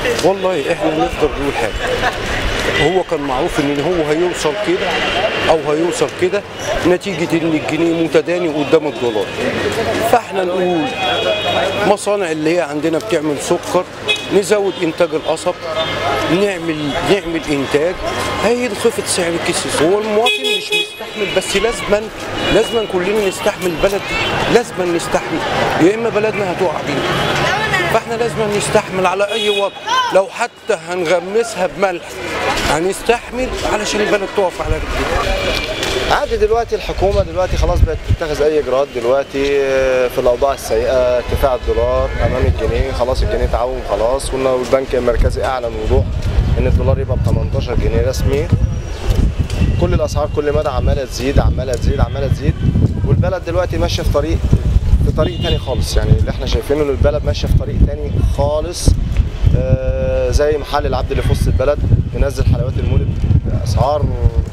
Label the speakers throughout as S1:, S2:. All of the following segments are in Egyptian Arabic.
S1: والله احنا نقدر نقول حاجه هو كان معروف ان هو هيوصل كده او هيوصل كده نتيجه ان الجنيه متداني قدام الدولار فاحنا نقول مصانع اللي هي عندنا بتعمل سكر نزود انتاج القصب نعمل نعمل انتاج هينخفض سعر الكيس هو المواطن مش مستحمل بس لازما لازما كلنا نستحمل البلد دي لازما نستحمل يا اما بلدنا هتقع بينا فاحنا لازم نستحمل على اي وضع لو حتى هنغمسها بملح هنستحمل علشان البلد تقف على رجليها
S2: عادي دلوقتي الحكومة دلوقتي خلاص بقت تتخذ أي إجراءات دلوقتي في الأوضاع السيئة ارتفاع الدولار أمام الجنيه خلاص الجنيه تعاون خلاص والبنك المركزي أعلن وضوح إن الدولار يبقى ب 18 جنيه رسمي كل الأسعار كل مدى عمالة تزيد عمالة تزيد عمالة تزيد والبلد دلوقتي ماشية في طريق في طريق تاني خالص يعني اللي احنا شايفينه ان البلد ماشيه في طريق تاني خالص آه زي محل العبد اللي في وسط البلد منزل حلويات المولد باسعار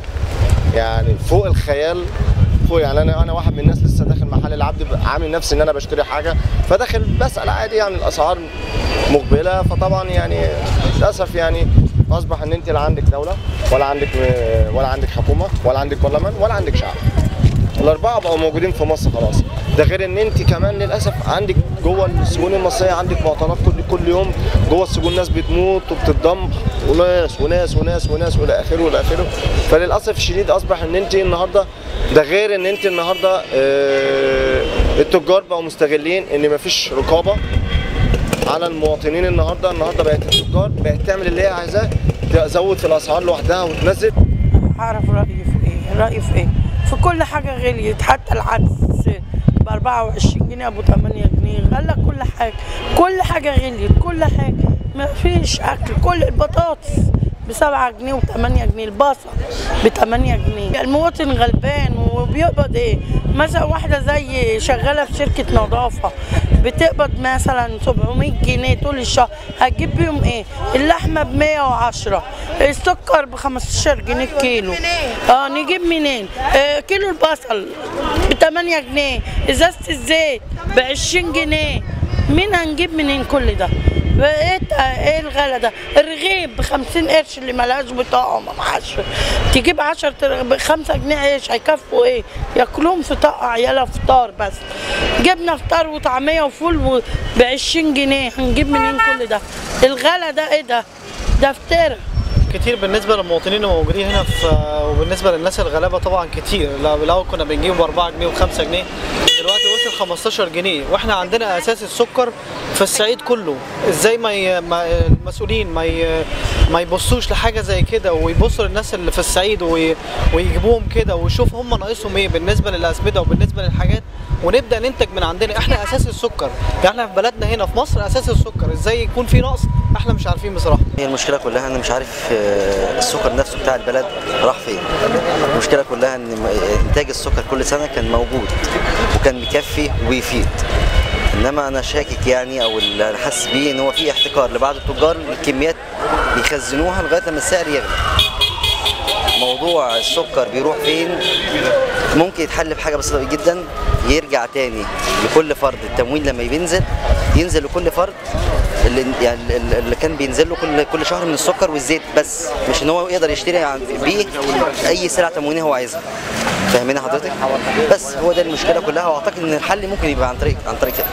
S2: يعني فوق الخيال فوق يعني انا انا واحد من الناس لسه داخل محل العبد عامل نفسي ان انا بشتري حاجه فداخل بسال عادي يعني الاسعار مقبله فطبعا يعني للاسف يعني اصبح ان انت لا عندك دوله ولا عندك ولا عندك حكومه ولا عندك برلمان ولا عندك شعب الاربعه بقوا موجودين في مصر خلاص ده غير ان انت كمان للاسف عندك جوه السجون المصريه عندك معطلات كل كل يوم جوه السجون ناس بتموت وبتتدمر وناس وناس وناس وناس والى اخره والى اخره فللاسف الشديد اصبح ان انت النهارده ده غير ان انت النهارده آه التجار بقوا مستغلين ان مفيش رقابه على المواطنين النهارده النهارده بقت التجار بقت تعمل اللي هي عايزاه تزود في الاسعار لوحدها وتنزل
S3: اعرف رايي في ايه رايي في ايه في كل حاجه غليت حتى العدس ب 24 جنيه ابو 8 جنيه غلى كل حاجه كل حاجه غليت كل حاجه ما فيش اكل كل البطاطس ب 7 جنيه و 8 جنيه البصل ب 8 جنيه المواطن غلبان وبيقبض ايه مثلا واحده زي شغاله في شركه نظافه بتقبض مثلا 700 جنيه طول الشهر هتجيب بيهم ايه اللحمه ب 110 السكر ب 15 جنيه الكيلو اه نجيب منين آه كيلو البصل ب 8 جنيه ازازه الزيت ب 20 جنيه مين هنجيب منين كل ده ايه ايه الغلا ده الرغيف ب 50 قرش اللي ملهاش بطاقه ما معاش تجيب 10 ب 5 جنيه عيش هيكفوا ايه ياكلوهم في طاقه عيالها فطار بس جبنا فطار وطعميه وفول ب 20 جنيه هنجيب منين كل ده الغلا ده ايه ده ده فطيره
S4: كتير بالنسبه للمواطنين الموجودين هنا في وبالنسبه للناس الغلابه طبعا كتير الاول كنا بنجيب ب 4 جنيه و5 جنيه دلوقتي وصل 15 جنيه واحنا عندنا اساس السكر في الصعيد كله ازاي ما, ي... ما المسؤولين ما ي... ما يبصوش لحاجه زي كده ويبصوا للناس اللي في الصعيد وي... ويجيبوهم كده ويشوفوا هم ناقصهم ايه بالنسبه للاسمده وبالنسبه للحاجات ونبدا ننتج من عندنا احنا اساس السكر يعني احنا في بلدنا هنا في مصر اساس السكر ازاي يكون في نقص احنا مش عارفين بصراحه
S5: هي المشكله كلها انا مش عارف السكر نفسه بتاع البلد راح فين المشكله كلها ان انتاج السكر كل سنه كان موجود وكان مكفي وبيفيد انما انا شاكك يعني او اللي انا حاسس بيه ان هو في احتكار لبعض التجار الكميات بيخزنوها لغايه لما السعر يغلى موضوع السكر بيروح فين ممكن يتحل بحاجه بسيطه جدا يرجع تاني لكل فرد التموين لما بينزل ينزل لكل فرد اللي يعني اللي كان بينزل له كل كل شهر من السكر والزيت بس مش ان هو يقدر يشتري بيه اي سلعه تموينيه هو عايزها فاهمين حضرتك بس هو ده المشكله كلها واعتقد ان الحل ممكن يبقى عن طريق عن طريق كده